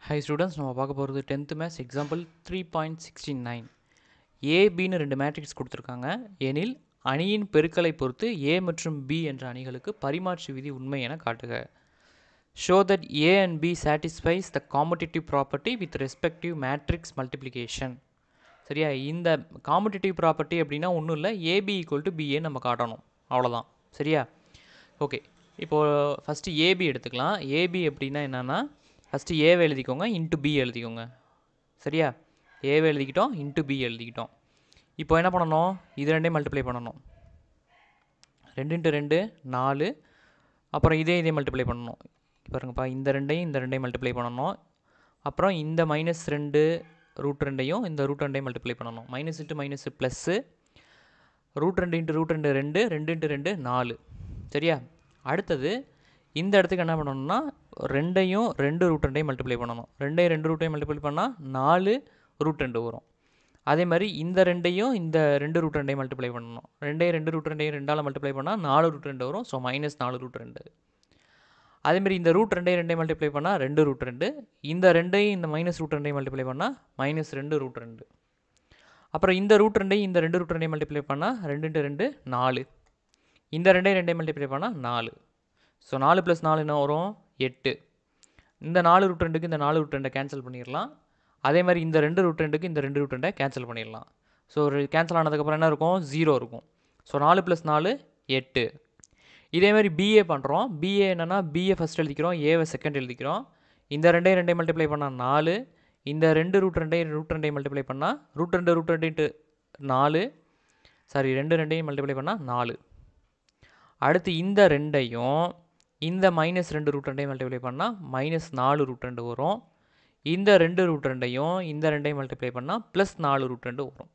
high students நம்ம பார்க்க போகிறது tenth maths example three point sixty nine ஏபின்னு ரெண்டு மேட்ரிக்ஸ் கொடுத்துருக்காங்க எனில் அணியின் பெருக்கலை பொறுத்து ஏ மற்றும் பி என்ற அணிகளுக்கு பரிமாற்று விதி உண்மை என காட்டுக show that A and B satisfies the competitive property with respective matrix multiplication சரியா இந்த காம்படிட்டிவ் ப்ராப்பர்ட்டி அப்படின்னா ஒன்றும் இல்லை ஏபி ஈக்குவல் டு பிஏ நம்ம காட்டணும் அவ்வளோதான் சரியா ஓகே இப்போது ஃபஸ்ட்டு ஏபி எடுத்துக்கலாம் ஏபி அப்படின்னா என்னென்னா ஃபஸ்ட்டு ஏவை எழுதிக்கோங்க இன்ட்டு பி எழுதிக்கோங்க சரியா ஏவை எழுதிக்கிட்டோம் இன்ட்டு பி எழுதிக்கிட்டோம் இப்போ என்ன பண்ணணும் இது ரெண்டையும் மல்டிப்ளை பண்ணணும் ரெண்டு இன்ட்டு ரெண்டு நாலு அப்புறம் இதே இதே மல்டிப்ளை பண்ணணும் பாருங்கப்பா இந்த ரெண்டையும் இந்த ரெண்டையும் மல்டிப்ளை பண்ணணும் அப்புறம் இந்த மைனஸ் ரெண்டு ரூட் ரெண்டையும் இந்த ரூட் ரெண்டையும் மல்டிப்ளை பண்ணணும் minus into minus plus root ரெண்டு இன்ட்டு ரூட் ரெண்டு ரெண்டு ரெண்டு இன்ட்டு ரெண்டு நாலு சரியா அடுத்தது இந்த இடத்துக்கு என்ன பண்ணணும்னா ரெண்டையும் ரெண்டு ரூட் ரெண்டையும் மல்டிப்ளை பண்ணணும் ரெண்டையும் ரெண்டு ரூட்டையும் மல்டிப்ளை பண்ணால் நாலு ரூட் ரெண்டு வரும் அதே மாதிரி இந்த ரெண்டையும் இந்த ரெண்டு ரூட் ரெண்டையும் மல்டிப்ளை பண்ணணும் ரெண்டையும் ரெண்டு ரூட் ரெண்டையும் ரெண்டால் மல்டிப்ளை பண்ணால் நாலு ரூட் ரெண்டு வரும் ஸோ மைனஸ் நாலு ரூட் ரெண்டு அதேமாரி இந்த ரூட் ரெண்டையும் ரெண்டையும் மல்டிப்ளை பண்ணால் ரெண்டு ரூட் ரெண்டு இந்த ரெண்டையும் இந்த மைனஸ் ரூட் ரெண்டையும் மல்டிப்ளை பண்ணால் மைனஸ் ரெண்டு ரூட் ரெண்டு அப்புறம் இந்த ரூட் ரெண்டையும் இந்த ரெண்டு ரூட் ரெண்டையும் மல்டிப்ளை பண்ணால் ரெண்டு இன்ட்டு ரெண்டு நாலு இந்த ரெண்டையும் ரெண்டையும் மல்டிப்ளை பண்ணால் நாலு ஸோ நாலு ப்ளஸ் நாலு என்ன வரும் எட்டு இந்த நாலு ரூட் ரெண்டுக்கு இந்த நாலு ரூட் ரெண்டை கேன்சல் பண்ணிடலாம் அதே மாதிரி இந்த ரெண்டு ரூட் ரெண்டுக்கு இந்த ரெண்டு ரூட் ரெண்டை கேன்சல் பண்ணிடலாம் ஸோ ஒரு கேன்சல் ஆனதுக்கப்புறம் என்ன இருக்கும் ஜீரோ இருக்கும் ஸோ நாலு ப்ளஸ் நாலு எட்டு இதே மாதிரி பிஏ பண்ணுறோம் பிஏ என்னென்னா பிஏ ஃபஸ்ட் எழுதிக்கிறோம் ஏவை செகண்ட் எழுதிக்கிறோம் இந்த ரெண்டையும் ரெண்டையும் மல்டிப்ளை பண்ணால் நாலு இந்த ரெண்டு ரூட் ரெண்டையும் ரூட் ரெண்டையும் மல்டிப்ளை பண்ணால் ரூட் ரெண்டு ரூட் ரெண்டு நாலு சாரி ரெண்டு ரெண்டையும் மல்டிப்ளை பண்ணால் நாலு அடுத்து இந்த ரெண்டையும் இந்த மைனஸ் ரெண்டு ரூட் ரெண்டையும் மல்டிப்ளை பண்ணால் மைனஸ் நாலு ரூட் ரெண்டு வரும் இந்த ரெண்டு ரூட் ரெண்டையும் இந்த ரெண்டையும் மல்டிப்ளை பண்ணால் ப்ளஸ் நாலு ரூட் ரெண்டு வரும்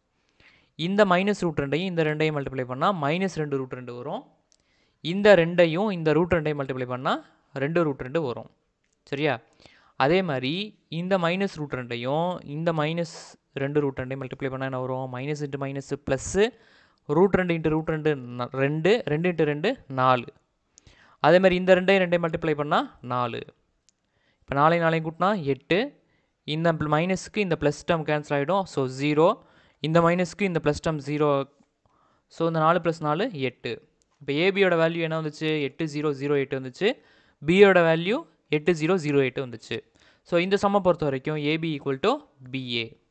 இந்த மைனஸ் ரூட் ரெண்டையும் இந்த ரெண்டையும் மல்டிப்ளை பண்ணால் மைனஸ் ரெண்டு ரூட் ரெண்டு வரும் இந்த ரெண்டையும் இந்த ரூட் ரெண்டையும் மல்டிப்ளை பண்ணால் ரெண்டு ரூட் ரெண்டு வரும் சரியா அதே மாதிரி இந்த மைனஸ் ரூட் ரெண்டையும் இந்த மைனஸ் ரெண்டு ரூட் ரெண்டையும் மல்டிப்ளை பண்ணால் என்ன வரும் minus into minus plus root ரெண்டு இன்ட்டு ரூட் ரெண்டு ரெண்டு ரெண்டு இன்ட்டு ரெண்டு நாலு அதே மாதிரி இந்த ரெண்டையும் ரெண்டையும் மல்டிப்ளை பண்ணால் நாலு இப்போ நாளையும் நாளையும் கூட்டினா எட்டு இந்த மைனஸுக்கு இந்த ப்ளஸ் டேர்ம் கேன்சல் ஆகிடும் ஸோ ஜீரோ இந்த மைனஸ்க்கு இந்த ப்ளஸ் டேர்ம் ஜீரோ ஸோ இந்த நாலு ப்ளஸ் நாலு எட்டு இப்போ ஏபியோட வேல்யூ என்ன வந்துச்சு எட்டு ஜீரோ ஜீரோ எட்டு வந்துச்சு பியோட வேல்யூ எட்டு ஜீரோ ஜீரோ எட்டு வந்துச்சு ஸோ இந்த சம்மை பொறுத்த வரைக்கும் ஏபி ஈக்குவல் டு பிஏ